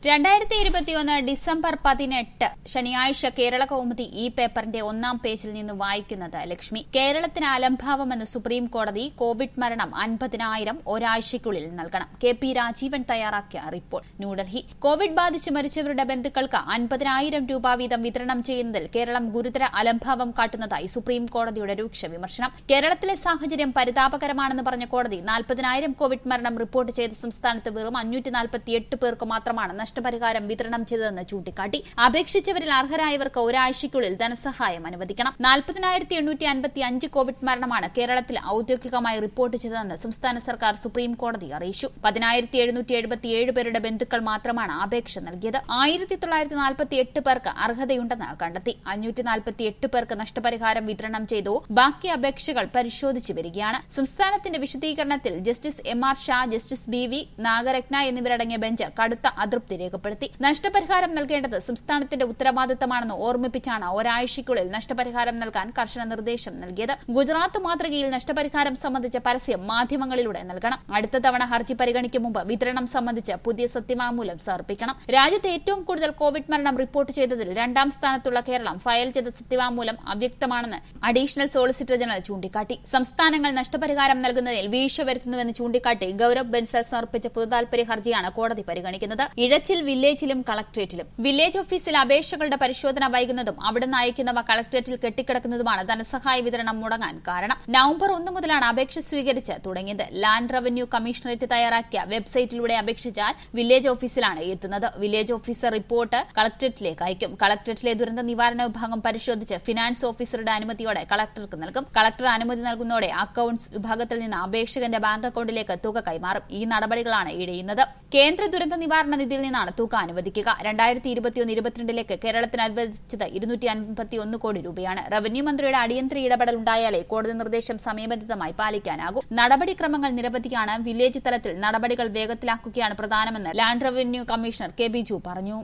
രണ്ടായിരത്തി ഇരുപത്തിയൊന്ന് ഡിസംബർ പതിനെട്ട് ശനിയാഴ്ച കേരള കൗമുദി ഈ പേപ്പറിന്റെ ഒന്നാം പേജിൽ നിന്ന് വായിക്കുന്നത് ലക്ഷ്മി കേരളത്തിന് അലംഭാവമെന്ന് സുപ്രീം കോടതി കോവിഡ് മരണം അൻപതിനായിരം ഒരാഴ്ചയ്ക്കുള്ളിൽ നൽകണം കെ പി രാജീവൻ തയ്യാറാക്കിയ റിപ്പോർട്ട് ന്യൂഡൽഹി കോവിഡ് ബാധിച്ച് മരിച്ചവരുടെ ബന്ധുക്കൾക്ക് അൻപതിനായിരം രൂപ വീതം വിതരണം ചെയ്യുന്നതിൽ കേരളം ഗുരുതര അലംഭാവം കാട്ടുന്നതായി സുപ്രീം കോടതിയുടെ രൂക്ഷ വിമർശനം കേരളത്തിലെ സാഹചര്യം പരിതാപകരമാണെന്ന് പറഞ്ഞ കോടതി നാൽപ്പതിനായിരം കോവിഡ് മരണം റിപ്പോർട്ട് ചെയ്ത സംസ്ഥാനത്ത് വെറും അഞ്ഞൂറ്റി നാൽപ്പത്തിയെട്ട് പേർക്ക് മാത്രമാണ് നഷ്ടപരിഹാരം വിതരണം ചെയ്തതെന്ന് ചൂണ്ടിക്കാട്ടി അപേക്ഷിച്ചവരിൽ അർഹരായവർക്ക് ഒരാഴ്ചയ്ക്കുള്ളിൽ ധനസഹായം അനുവദിക്കണം നാൽപ്പതിനായിരത്തി എണ്ണൂറ്റി അൻപത്തി അഞ്ച് കോവിഡ് മരണമാണ് കേരളത്തിൽ ഔദ്യോഗികമായി റിപ്പോർട്ട് ചെയ്തതെന്ന് സംസ്ഥാന സർക്കാർ സുപ്രീം കോടതി അറിയിച്ചു പതിനായിരത്തി എഴുന്നൂറ്റി എഴുപത്തിയേഴ് പേരുടെ ബന്ധുക്കൾ മാത്രമാണ് അപേക്ഷ നൽകിയത് ആയിരത്തി തൊള്ളായിരത്തി നാൽപ്പത്തി എട്ട് പേർക്ക് അർഹതയുണ്ടെന്ന് കണ്ടെത്തി അഞ്ഞൂറ്റി നാൽപ്പത്തി എട്ട് പേർക്ക് നഷ്ടപരിഹാരം വിതരണം ചെയ്തു ബാക്കി അപേക്ഷകൾ പരിശോധിച്ചു വരികയാണ് സംസ്ഥാനത്തിന്റെ വിശദീകരണത്തിൽ justice M R Shah justice B V Nagarathna എന്നിവരടങ്ങിയ ബെഞ്ച് കടുത്ത അതൃപ്തി രേഖപ്പെടുത്തി നഷ്ടപരിഹാരം നൽകേണ്ടത് സംസ്ഥാനത്തിന്റെ ഉത്തരവാദിത്തമാണെന്ന് ഓർമ്മിപ്പിച്ചാണ് ഒരാഴ്ചയ്ക്കുള്ളിൽ നഷ്ടപരിഹാരം നൽകാൻ കർശന നിർദ്ദേശം നൽകിയത് ഗുജറാത്ത് മാതൃകയിൽ നഷ്ടപരിഹാരം സംബന്ധിച്ച പരസ്യം മാധ്യമങ്ങളിലൂടെ നൽകണം അടുത്ത തവണ ഹർജി പരിഗണിക്കും മുമ്പ് വിതരണം സംബന്ധിച്ച് പുതിയ സത്യവാങ്മൂലം സമർപ്പിക്കണം രാജ്യത്ത് ഏറ്റവും കൂടുതൽ കോവിഡ് മരണം റിപ്പോർട്ട് ചെയ്തതിൽ രണ്ടാം സ്ഥാനത്തുള്ള കേരളം ഫയൽ ചെയ്ത സത്യവാങ്മൂലം അവ്യക്തമാണെന്ന് അഡീഷണൽ സോളിസിറ്റർ ജനറൽ ചൂണ്ടിക്കാട്ടി സംസ്ഥാനങ്ങൾ നഷ്ടപരിഹാരം നൽകുന്നതിൽ വീഴ്ച വരുത്തുന്നുവെന്ന് ചൂണ്ടിക്കാട്ടി ഗൌരവ് ബെൻസൽ സമർപ്പിച്ച പൊതുതാൽപര്യ ഹർജിയാണ് കോടതി പരിഗണിക്കുന്നത് ഇഴച്ചിൽ വില്ലേജിലും കളക്ടറേറ്റിലും വില്ലേജ് ഓഫീസിൽ അപേക്ഷകളുടെ പരിശോധന വൈകുന്നതും അവിടുന്ന് അയക്കുന്നവ കളക്ടറേറ്റിൽ കെട്ടിക്കിടക്കുന്നതുമാണ് ധനസഹായ വിതരണം മുടങ്ങാൻ കാരണം നവംബർ ഒന്ന് മുതലാണ് അപേക്ഷ സ്വീകരിച്ച് തുടങ്ങിയത് ലാൻഡ് റവന്യൂ കമ്മീഷണറേറ്റ് തയ്യാറാക്കിയ വെബ്സൈറ്റിലൂടെ അപേക്ഷിച്ചാൽ വില്ലേജ് ഓഫീസിലാണ് എത്തുന്നത് വില്ലേജ് ഓഫീസർ റിപ്പോർട്ട് കളക്ടറേറ്റിലേക്ക് അയക്കും കളക്ടറേറ്റിലെ ദുരന്ത നിവാരണ വിഭാഗം പരിശോധിച്ച് ഫിനാൻസ് ഓഫീസറുടെ അനുമതിയോടെ കളക്ടർക്ക് നൽകും കളക്ടർ അനുമതി നൽകുന്നതോടെ അക്കൌണ്ട്സ് വിഭാഗത്തിൽ നിന്ന് അപേക്ഷകന്റെ ബാങ്ക് അക്കൌണ്ടിലേക്ക് തുക കൈമാറും ഈ നടപടികളാണ് ഇഴയുന്നത് കേന്ദ്ര ദുരന്ത നിവാരണ നിധിയിൽ നിന്നാണ് തുക അനുവദിക്കുക രണ്ടായിരത്തി ഇരുപത്തിയൊന്ന് ഇരുപത്തിരണ്ടിലേക്ക് കേരളത്തിന് അനുവദിച്ചത് ഇരുന്നൂറ്റി അൻപത്തിയൊന്ന് കോടി രൂപയാണ് റവന്യൂ മന്ത്രിയുടെ അടിയന്തര ഇടപെടൽ ഉണ്ടായാലേ കോടതി നിർദ്ദേശം സമയബന്ധിതമായി പാലിക്കാനാകൂ നടപടിക്രമങ്ങൾ നിരവധിയാണ് വില്ലേജ് തലത്തിൽ നടപടികൾ വേഗത്തിലാക്കുകയാണ് പ്രധാനമെന്ന് land revenue commissioner K Biju പറഞ്ഞു